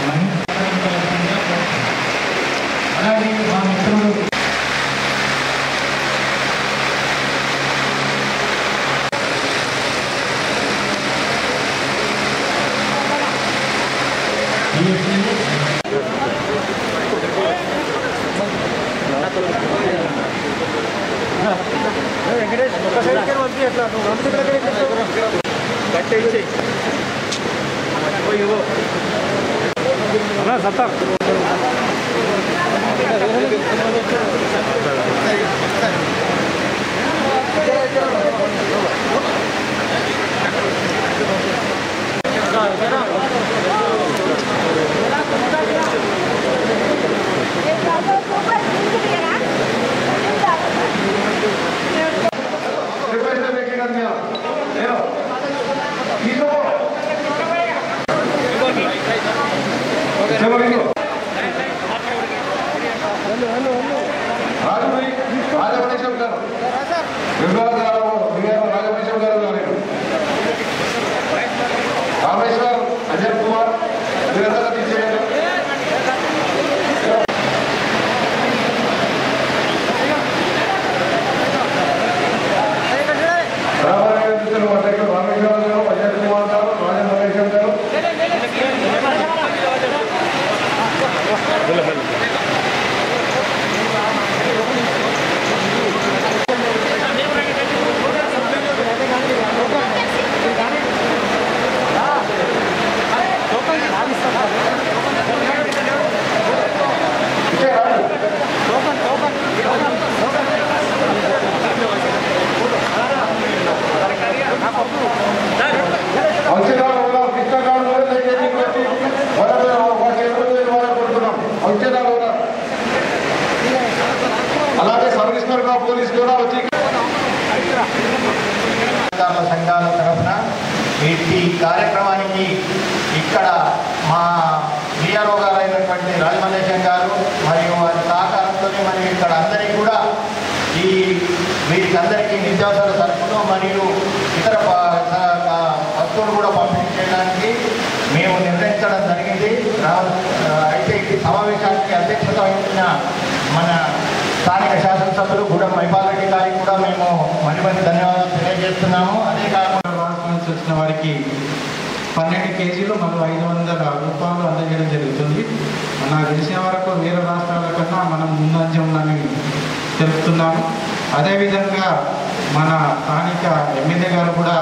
అలాగే మా మిత్రుడు రామేశ్వర్ అజయ్ కుమార్ వీరందరూ తీసేయండి రామారాయణ అధ్యక్షుడు రామేశ్వర గారు అజయ్ కుమార్ గారు రాజన్ రమేశ్వర్ గారు ఔషధాలు ఉన్న కృష్ణకాలు కూడా దయచేసి వచ్చి వాళ్ళ ఒక చేతులు ఇవ్వాలనుకుంటున్నాం ఔషధాలు ఉన్న అలాగే సర్వీస్నర్ గా పోలీస్ కూడా వచ్చి అధికారుల సంఘాల తరఫున ఈ కార్యక్రమానికి ఇక్కడ మా విఆర్ఓ గారు అయినటువంటి రాజమల్లేశం గారు మరియు వారి సహకారంతో మరియు ఇక్కడ అందరికీ కూడా ఈ వీరికి అందరికీ నిత్యావసర సరుకులు మరియు ఇతర ప- స- క- వస్తువులు కూడా పంపిణీ చేయడానికి మేము నిర్ణయించడం జరిగింది రా- అయితే ఈ సమావేశానికి అధ్యక్షత వహించిన మన స్థానిక శాసనసభ్యులు గూడెం మైపాల్ రెడ్డి గారికి కూడా మేము మరి మరి ధన్యవాదాలు తెలియజేస్తున్నాము అదే కాకుండా రాష్ట్రం నుంచి వచ్చిన వారికి పన్నెండు కేజీలు మనం ఐదు వందల రూపాయలు అందజేయడం జరుగుతుంది నాకు తెలిసిన వరకు వేరే రాష్ట్రాల కన్నా మనం ముందంజంలోని తెలుపుతున్నాము అదేవిధంగా మన స్థానిక ఎమ్మెల్యే గారు కూడా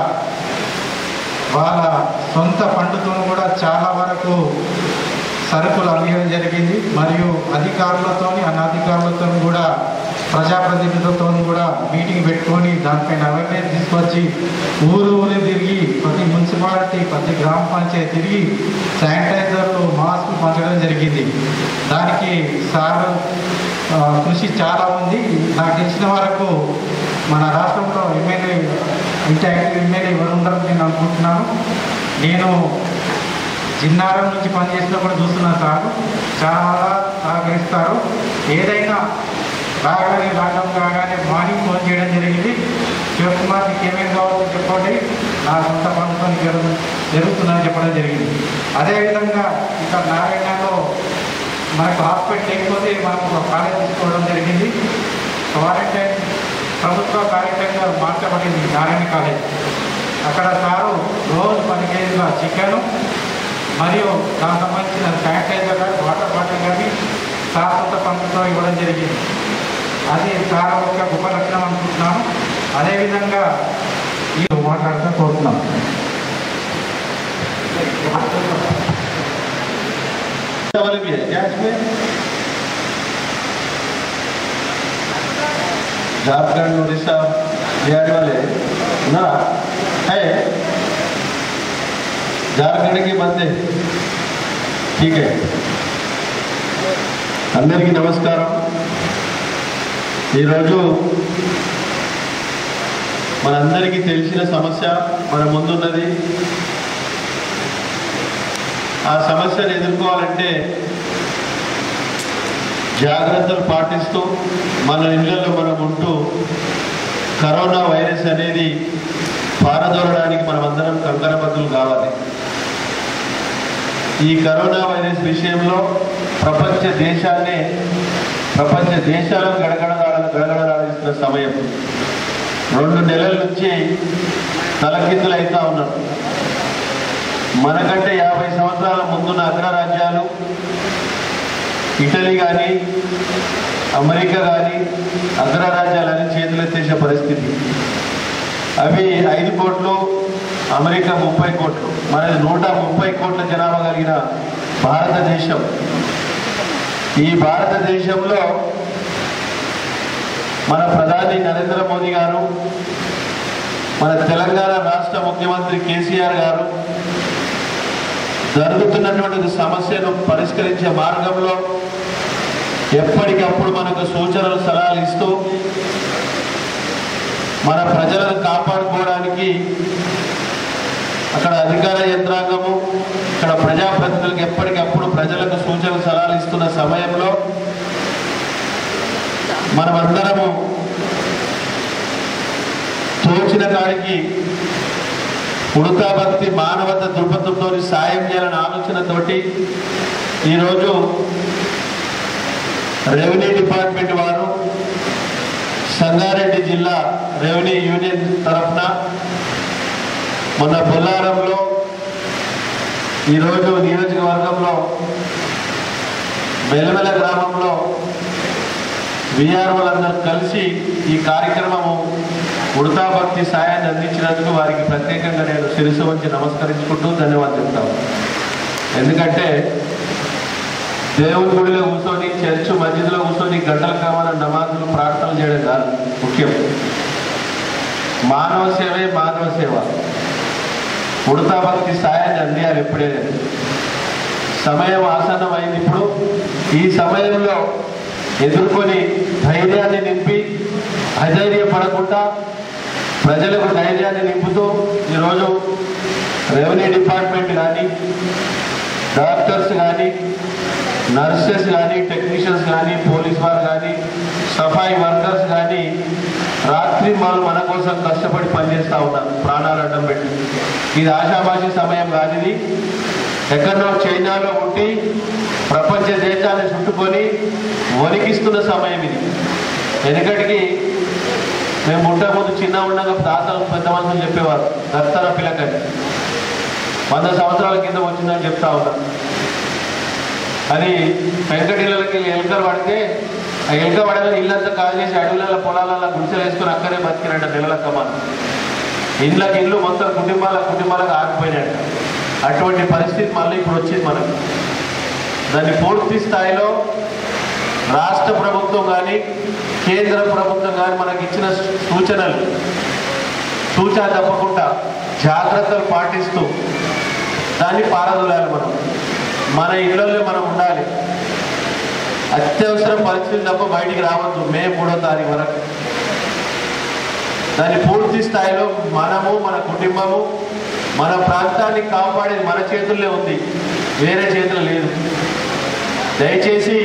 వాళ్ళ సొంత ఫండ్తో కూడా చాలా వరకు సరుకులు అందించడం జరిగింది మరియు అధికారులతోని అనధికారులతో కూడా ప్రజాప్రతినిధులతో కూడా మీటింగ్ పెట్టుకొని దానిపైన అవేర్నెస్ తీసుకొచ్చి ఊరు ఊరు తిరిగి ప్రతి మున్సిపాలిటీ ప్రతి గ్రామ పంచాయతీ తిరిగి శానిటైజర్లు మాస్కులు పంచడం జరిగింది దానికి సార్ ఆ, కృషి చాలా ఉంది నాకు తెలిసిన వరకు మన రాష్ట్రంలో ఎమ్మెల్యే ఇంటి యాక్టివ్ ఎమ్మెల్యే ఎవరు ఉంటారని నేను అనుకుంటున్నాను నేను చిన్నారం నుంచి పనిచేసినప్పుడు చూస్తున్నాను సార్ చాలా సహకరిస్తారు ఏదైనా రాగానే రావడం కాగానే మార్నింగ్ ఫోన్ చేయడం జరిగింది శివకుమార్ నీకు ఏమేమి కావాలో చెప్పండి నా సొంత పనులతో జరుగు జరుగుతుందని చెప్పడం జరిగింది అదేవిధంగా ఇక్కడ నారాయణలో మనకు హాస్పిటల్ లేకపోతే మనకు ఒక కాలేజ్ తీసుకోవడం జరిగింది క్వారంటైన్ ప్రభుత్వ కార్యక్రమంగా మార్చబడింది నారాయణ కాలేజ్ అక్కడ సారు రోజు పది కేజీల చికెను మరియు దానికి సంబంధించిన శానిటైజర్ కానీ వాటర్ బాటిల్ కానీ శాశ్వత పంపుతో ఇవ్వడం జరిగింది అది సార్ ఒక గొప్ప లక్షణం అనుకుంటున్నాను అదేవిధంగా ఈ మాట్లాడుతూ కోరుతున్నాను वाले भी है क्या इसमें झारखंड उड़ीसा बिहार वाले ना है झारखंड के बंदे ठीक है అందరికీ నమస్కారం ఈరోజు మనందరికీ తెలిసిన సమస్య మన ముందున్నది ఆ సమస్యను ఎదుర్కోవాలంటే జాగ్రత్తలు పాటిస్తూ మన ఇళ్లలో మనం ఉంటూ కరోనా వైరస్ అనేది పారదోలడానికి మనం అందరం కంకరబద్దులు కావాలి ఈ కరోనా వైరస్ విషయంలో ప్రపంచ దేశాన్ని ప్రపంచ దేశాలను గడగడలాడ గడగడలాడిస్తున్న సమయం రెండు నెలల నుంచి తలకిందులు అవుతా ఉన్నారు మనకంటే యాభై సంవత్సరాల ముందున్న అగ్రరాజ్యాలు ఇటలీ కానీ అమెరికా కానీ అగ్రరాజ్యాలని చేతులెత్తేసే పరిస్థితి అవి ఐదు కోట్లు అమెరికా ముప్పై కోట్లు మనది నూట ముప్పై కోట్ల జనాభా కలిగిన భారతదేశం ఈ భారతదేశంలో మన ప్రధాని నరేంద్ర మోదీ గారు మన తెలంగాణ రాష్ట్ర ముఖ్యమంత్రి కేసీఆర్ గారు జరుగుతున్నటువంటి సమస్యను పరిష్కరించే మార్గంలో ఎప్పటికప్పుడు మనకు సూచనలు సలహాలు ఇస్తూ మన ప్రజలను కాపాడుకోవడానికి అక్కడ అధికార యంత్రాంగము ఇక్కడ ప్రజాప్రతినిధులకు ఎప్పటికప్పుడు ప్రజలకు సూచనలు సలహాలు ఇస్తున్న సమయంలో మనమందరము తోచిన కాడికి ఉడతాభక్తి మానవత దృక్పథంతో సాయం చేయాలనే ఆలోచనతోటి ఈరోజు రెవెన్యూ డిపార్ట్మెంట్ వారు సంగారెడ్డి జిల్లా రెవెన్యూ యూనియన్ తరఫున మొన్న బొల్లారంలో ఈరోజు నియోజకవర్గంలో వెలవెల గ్రామంలో విఆర్ఓలందరూ కలిసి ఈ కార్యక్రమము ఉడతా భక్తి సాయాన్ని అందించినందుకు వారికి ప్రత్యేకంగా నేను శిరసు వంచి నమస్కరించుకుంటూ ధన్యవాదాలు చెప్తాను ఎందుకంటే దేవుని గుడిలో కూర్చొని చర్చ్ మధ్యలో కూర్చొని గంటల కావాలని నమాజులు ప్రార్థనలు చేయడం కాదు ముఖ్యం మానవ సేవే మానవ సేవ ఉడతా భక్తి సాయాన్ని అందియాలి ఎప్పుడే లేదు సమయం ఆసన్నమైంది ఇప్పుడు ఈ సమయంలో ఎదుర్కొని ధైర్యాన్ని నింపి అధైర్యపడకుండా ప్రజలకు ధైర్యాన్ని నింపుతూ ఈరోజు రెవెన్యూ డిపార్ట్మెంట్ కానీ డాక్టర్స్ కానీ నర్సెస్ కానీ టెక్నీషియన్స్ కానీ పోలీస్ వారు కానీ సఫాయి వర్కర్స్ కానీ రాత్రి వాళ్ళు మన కోసం కష్టపడి పనిచేస్తూ ఉన్నారు ప్రాణాలు అడ్డం పెట్టి ఇది ఆశాభాషి సమయం కాదు ఇది ఎక్కడో చైనాలో ఉండి ప్రపంచ దేశాన్ని చుట్టుకొని వణికిస్తున్న సమయం ఇది వెనుకటికి మేము ముంట ముందు చిన్న ఉండగా తాతలు పెద్ద మనుషులు చెప్పేవారు దత్తర పిలకని వంద సంవత్సరాల కింద వచ్చిందని చెప్తా ఉన్నారు అది వెంకటిళ్ళకి ఎలుకలు పడితే ఆ ఎలుక పడగానే ఇల్లంతా కాల్ చేసి అడవులలో పొలాలలో గుడిసెలు వేసుకుని అక్కడే బతికినట్ట నెలలక్క మనం ఇళ్ళకి ఇల్లు మొత్తం కుటుంబాల కుటుంబాలకు ఆగిపోయినట్ట అటువంటి పరిస్థితి మళ్ళీ ఇప్పుడు వచ్చింది మనకు దాన్ని పూర్తి స్థాయిలో రాష్ట్ర ప్రభుత్వం కానీ కేంద్ర ప్రభుత్వం కానీ మనకి ఇచ్చిన సూచనలు సూచన తప్పకుండా జాగ్రత్తలు పాటిస్తూ దాన్ని పారదోలాలి మనం మన ఇళ్ళల్లో మనం ఉండాలి అత్యవసర పరిస్థితులు తప్ప బయటికి రావద్దు మే మూడో తారీఖు వరకు దాన్ని పూర్తి స్థాయిలో మనము మన కుటుంబము మన ప్రాంతాన్ని కాపాడేది మన చేతుల్లో ఉంది వేరే చేతులు లేదు దయచేసి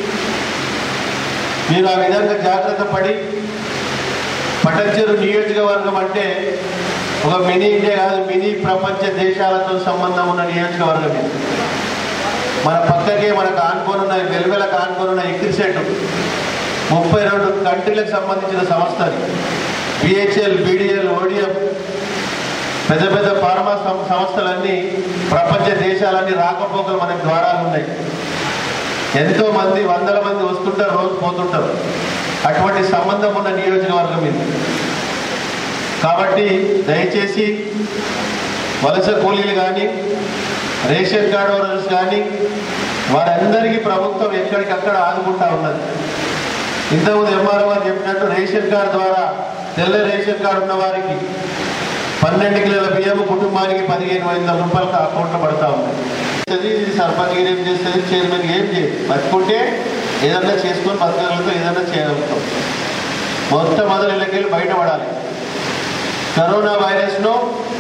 మీరు ఆ విధంగా జాగ్రత్త పడి పటంచెరు నియోజకవర్గం అంటే ఒక మినీ ఇండియా కాదు మినీ ప్రపంచ దేశాలతో సంబంధం ఉన్న నియోజకవర్గం ఇది మన పక్కకే మనకు ఆనుకోనున్న వెలువెలకు ఆనుకోనున్న ఎగ్రిసెట్ ముప్పై రెండు కంట్రీలకు సంబంధించిన సంస్థ అది బిహెచ్ఎల్ బీడిఎల్ ఓడిఎం పెద్ద పెద్ద ఫార్మా సం- సంస్థలన్నీ ప్రపంచ దేశాలన్నీ రాకపోకలు మనకి ద్వారాలు ఉన్నాయి ఎంతో మంది వందల మంది వస్తుంటారు రోజు పోతుంటారు అటువంటి సంబంధం ఉన్న నియోజకవర్గం ఇది కాబట్టి దయచేసి వలస కూలీలు కానీ రేషన్ కార్డు ఓనర్స్ కానీ వారందరికీ ప్రభుత్వం ఎక్కడికక్కడ ఆదుకుంటా ఉన్నది ఇంతకుముందు ఎంఆర్ఓ గారు చెప్పినట్టు రేషన్ కార్డు ద్వారా తెల్ల రేషన్ కార్డు ఉన్న వారికి పన్నెండు కిలోల బియ్యం కుటుంబానికి పదిహేను వందల రూపాయలకు అకౌంట్లో పడతా ఉంది ఇది సర్పంచ్ గారు ఏం చేస్తుంది చైర్మన్ ఏం చేయదు బతుకుంటే ఏదన్నా చేసుకొని బతకగలుగుతాం ఏదన్నా చేయగలుగుతాం మొత్తం మొదలు ఇళ్ళకెళ్ళి బయటపడాలి కరోనా వైరస్ను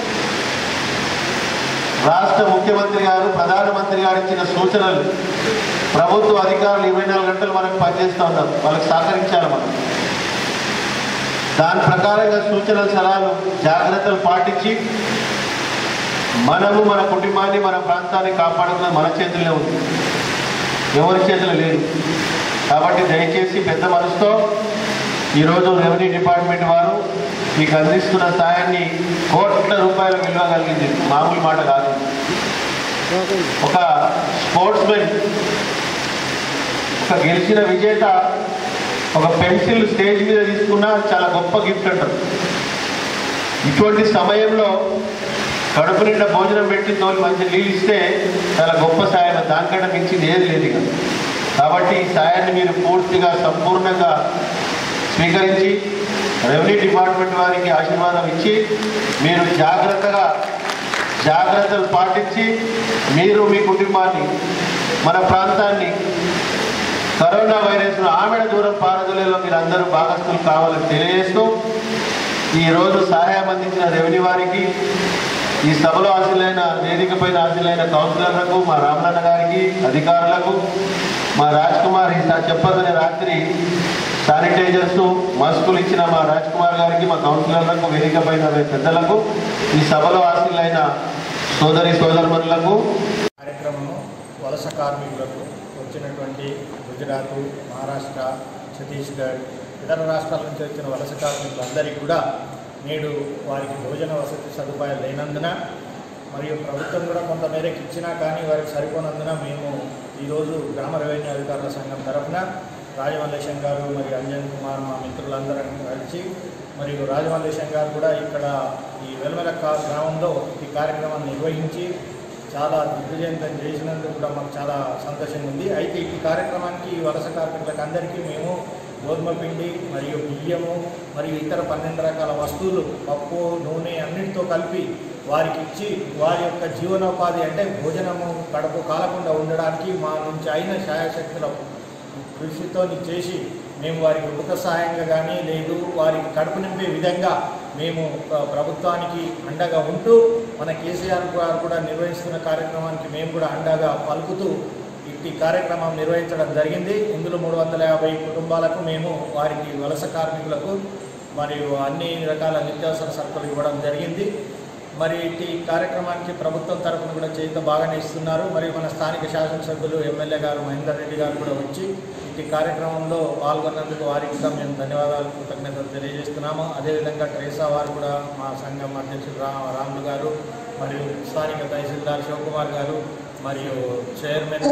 రాష్ట్ర ముఖ్యమంత్రి గారు ప్రధానమంత్రి గారు ఇచ్చిన సూచనలు ప్రభుత్వ అధికారులు ఇరవై నాలుగు గంటలు మనకు పనిచేస్తూ ఉన్నారు వాళ్ళకి సహకరించాలి మనం దాని ప్రకారంగా సూచనలు సలహాలు జాగ్రత్తలు పాటించి మనము మన కుటుంబాన్ని మన ప్రాంతాన్ని కాపాడుకున్న మన చేతుల్లో ఉంది ఎవరి చేతులు లేదు కాబట్టి దయచేసి పెద్ద మనసుతో ఈరోజు రెవెన్యూ డిపార్ట్మెంట్ వారు మీకు అందిస్తున్న సాయాన్ని కోట్ల రూపాయల విలువ కలిగింది మామూలు మాట కాదు ఒక స్పోర్ట్స్ మెన్ ఒక గెలిచిన విజేత ఒక పెన్సిల్ స్టేజ్ మీద తీసుకున్న చాలా గొప్ప గిఫ్ట్ అంటారు ఇటువంటి సమయంలో కడుపు నిండా భోజనం పెట్టి తోలి మంచి నీళ్ళు ఇస్తే చాలా గొప్ప సాయం దానికంటే మించింది ఏది లేదు ఇక కాబట్టి ఈ సాయాన్ని మీరు పూర్తిగా సంపూర్ణంగా స్వీకరించి రెవెన్యూ డిపార్ట్మెంట్ వారికి ఆశీర్వాదం ఇచ్చి మీరు జాగ్రత్తగా జాగ్రత్తలు పాటించి మీరు మీ కుటుంబాన్ని మన ప్రాంతాన్ని కరోనా వైరస్ ఆమెడ దూరం పారదులలో మీరు అందరూ భాగస్తులు కావాలని తెలియజేస్తూ ఈ రోజు సహాయం అందించిన రెవెన్యూ వారికి ఈ సభలో హాజరైన వేదిక పైన హాజరైన కౌన్సిలర్లకు మా రామలన్న గారికి అధికారులకు మా రాజ్ కుమార్ ఈ సా- చెప్పదనే రాత్రి శానిటైజర్స్ మాస్కులు ఇచ్చిన మా రాజ్ కుమార్ గారికి మా కౌన్సిలర్లకు వేదిక పైన పెద్దలకు ఈ సభలో హాజరైన సోదరి సోదరులకు కార్యక్రమము వలస కార్మికులకు వచ్చినటువంటి గుజరాత్ మహారాష్ట్ర ఛత్తీస్గఢ్ ఇతర రాష్ట్రాల నుంచి వచ్చిన వలస కార్మికులందరికీ కూడా నేడు వారికి భోజన వసతి సదుపాయాలు లేనందున మరియు ప్రభుత్వం కూడా కొంత మేరకు ఇచ్చినా కానీ వారికి సరిపోనందున మేము ఈరోజు గ్రామ రెవెన్యూ అధికారుల సంఘం తరఫున రాజమల్లేశం గారు మరియు అంజన్ కుమార్ మా మిత్రులందరం కలిసి మరియు రాజమల్లేశం గారు కూడా ఇక్కడ ఈ వెల్మెల కా- గ్రామంలో ఈ కార్యక్రమాన్ని నిర్వహించి చాలా దిగ్విజయంతం చేసినందుకు కూడా మాకు చాలా సంతోషంగా ఉంది అయితే ఈ కార్యక్రమానికి ఈ వలస కార్మికులకు అందరికీ మేము గోధుమ పిండి మరియు బియ్యము మరియు ఇతర పన్నెండు రకాల వస్తువులు పప్పు నూనె అన్నిటితో కలిపి వారికి ఇచ్చి వారి యొక్క జీవనోపాధి అంటే భోజనము కడుపు కాలకుండా ఉండడానికి మా నుంచి అయిన శాయశక్తుల కృషితో చేసి మేము వారికి ఉపక సహాయంగా కానీ లేదు వారికి కడుపు నింపే విధంగా మేము ప్ర- ప్రభుత్వానికి అండగా ఉంటూ మన కేసీఆర్ గారు కూడా నిర్వహిస్తున్న కార్యక్రమానికి మేము కూడా అండగా పలుకుతూ ఈ కార్యక్రమం నిర్వహించడం జరిగింది ఇందులో మూడు వందల యాభై కుటుంబాలకు మేము వారికి వలస కార్మికులకు మరియు అన్ని రకాల నిత్యావసర సరుకులు ఇవ్వడం జరిగింది మరి ఈ కార్యక్రమానికి ప్రభుత్వం తరఫున కూడా చేత బాగానే ఇస్తున్నారు మరియు మన స్థానిక శాసనసభ్యులు ఎమ్మెల్యే గారు మహేందర్ రెడ్డి గారు కూడా వచ్చి ఈ కార్యక్రమంలో పాల్గొన్నందుకు వారికి కూడా మేము ధన్యవాదాలు కృతజ్ఞతలు తెలియజేస్తున్నాము అదేవిధంగా ట్రేసా వారు కూడా మా సంఘం అధ్యక్షుడు రా రాములు గారు మరియు స్థానిక తహసీల్దార్ శివకుమార్ గారు మరియు చైర్మన్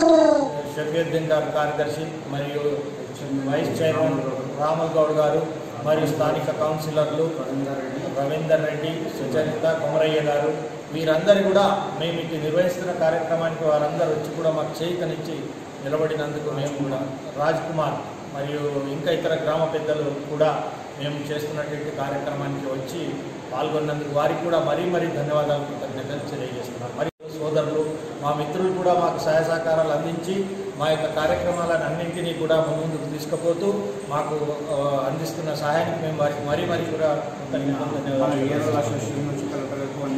షఫీద్దీన్ గారు కార్యదర్శి మరియు వైస్ చైర్మన్ రాముల్ గౌడ్ గారు మరియు స్థానిక కౌన్సిలర్లు రవీందర్ రెడ్డి సుచరిత కొమరయ్య గారు వీరందరూ కూడా మేము ఇటు నిర్వహిస్తున్న కార్యక్రమానికి వారందరూ వచ్చి కూడా మాకు చేయితనిచ్చి నిలబడినందుకు మేము కూడా రాజ్ కుమార్ మరియు ఇంకా ఇతర గ్రామ పెద్దలు కూడా మేము చేస్తున్నటువంటి కార్యక్రమానికి వచ్చి పాల్గొన్నందుకు వారికి కూడా మరీ మరీ ధన్యవాదాలు కృతజ్ఞతలు తెలియజేస్తున్నాం మరియు సోదరులు మా మిత్రులు కూడా మాకు సహాయ సహకారాలు అందించి మా యొక్క కార్యక్రమాలను అన్నింటినీ కూడా ముందుకు తీసుకుపోతూ మాకు ఆ, అందిస్తున్న సహాయానికి మేము వారికి మరీ మరీ కూడా కృతజ్ఞతలు ధన్యవాదాలు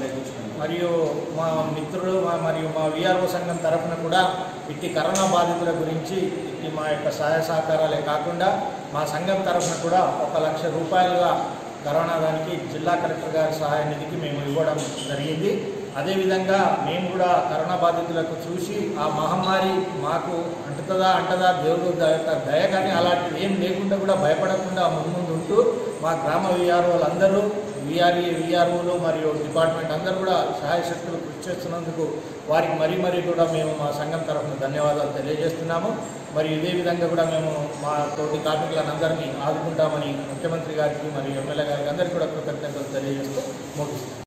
మరియు మా మిత్రులు మా- మరియు మా విఆర్ఓ సంఘం తరఫున కూడా ఇట్టి కరోనా బాధితుల గురించి ఇట్టి మా యొక్క సహాయ సహకారాలే కాకుండా మా సంఘం తరఫున కూడా ఒక లక్ష రూపాయలుగా కరోనా దానికి జిల్లా కలెక్టర్ గారి సహాయ నిధికి మేము ఇవ్వడం జరిగింది అదేవిధంగా మేము కూడా కరోనా బాధితులకు చూసి ఆ మహమ్మారి మాకు అంటుతుందా అంటదా దేవుడు దయ దయ కానీ అలాంటిది ఏం లేకుండా కూడా భయపడకుండా ముందు ఉంటూ మా గ్రామ విఆర్ఓలందరూ విఆర్ఈ విఆర్ఓలు మరియు డిపార్ట్మెంట్ అందరూ కూడా సహాయ శక్తులు కృషి చేస్తున్నందుకు వారికి మరీ మరీ కూడా మేము మా సంఘం తరఫున ధన్యవాదాలు తెలియజేస్తున్నాము మరి ఇదే విధంగా కూడా మేము మా తోటి కార్మికులందరినీ ఆదుకుంటామని ముఖ్యమంత్రి గారికి మరియు ఎమ్మెల్యే గారికి అందరికీ కూడా కృతజ్ఞతలు తెలియజేస్తూ ముగిస్తాం